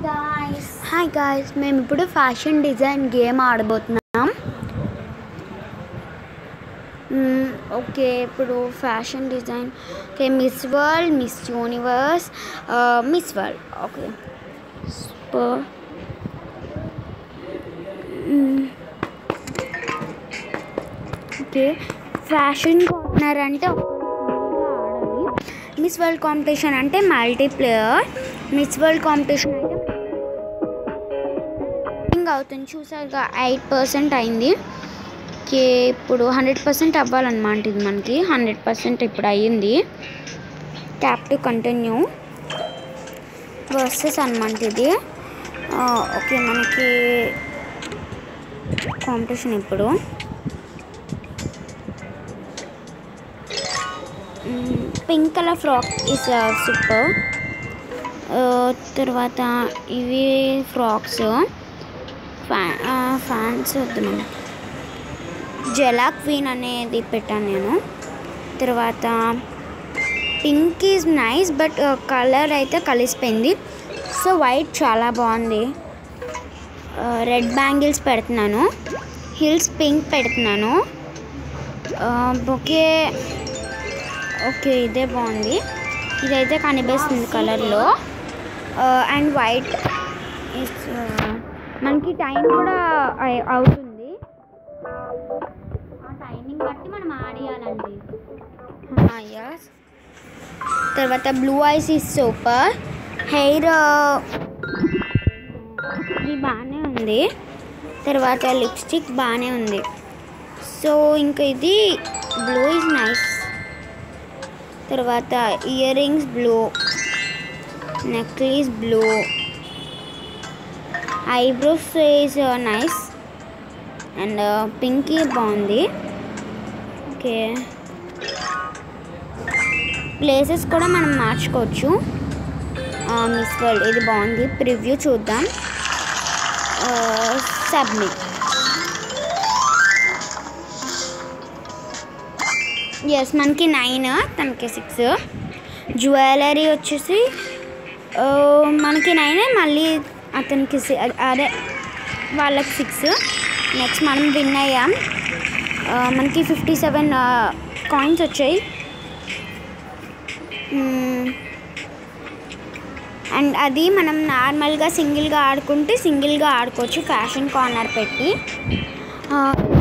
guys. Hi guys మేము ఇప్పుడు fashion design game ఆడబోతున్నాం ఓకే ఇప్పుడు fashion design okay miss world miss universe miss world okay super okay fashion corner అంటే ఆడాలి miss world competition అంటే multiplayer miss world competition అయితే ring అవుతుంది చూసారుగా ఎయిట్ పర్సెంట్ అయింది ఓకే ఇప్పుడు హండ్రెడ్ పర్సెంట్ అవ్వాలన్నమాట ఇది మనకి హండ్రెడ్ పర్సెంట్ ఇప్పుడు అయ్యింది ట్యాప్ టు కంటిన్యూ వర్సెస్ అనమాట ఇది ఆ, ఓకే మనకి కాంపిటీషన్ ఇప్పుడు pink colour frock is super తర్వాత ఇవి ఫ్రాక్స్ ఫ్యా ఫ్యాన్స్ వద్దు మనం జలా క్వీన్ అనేది పెట్టాను నేను తర్వాత pink is nice but colour అయితే కలిసిపోయింది సో వైట్ చాలా బాగుంది రెడ్ బ్యాంగిల్స్ పెడుతున్నాను హిల్స్ పింక్ పెడుతున్నాను ఓకే ఓకే ఇదే బాగుంది ఇదైతే కనిపిస్తుంది కలర్లో అండ్ వైట్ మనకి టైం కూడా అయి- అవుతుంది ఆ టైమింగ్ బట్టి మనం ఆడియాలండి యస్ తర్వాత blue eyes is super hair ఇది బాగానే ఉంది తర్వాత లిప్స్టిక్ బాగానే ఉంది సో ఇంకా ఇది బ్లూ ఇస్ నైస్ తర్వాత earrings blue necklace blue eyebrows is nice and pinky బాగుంది ఓకే ప్లేసెస్ కూడా మనం మార్చుకోవచ్చు మిస్ వరల్డ్ ఇది బాగుంది ప్రివ్యూ చూద్దాం సబ్మిట్ ఎస్ మనకి నైన్ తనకి సిక్స్ జ్యువెలరీ వచ్చేసి ఆ, మనకి నైన్ మళ్ళీ అతనికి si- అదే వాళ్ళకి సిక్స్ నెక్స్ట్ మనం విన్ అయ్యాం ఆ, మనకి ఫిఫ్టీ సెవెన్ కాయిన్స్ వచ్చాయి అండ్ అది మనం నార్మల్గా సింగిల్గా ఆడుకుంటే సింగిల్గా ఆడుకోవచ్చు ఫ్యాషన్ కార్నర్ పెట్టి ఆ,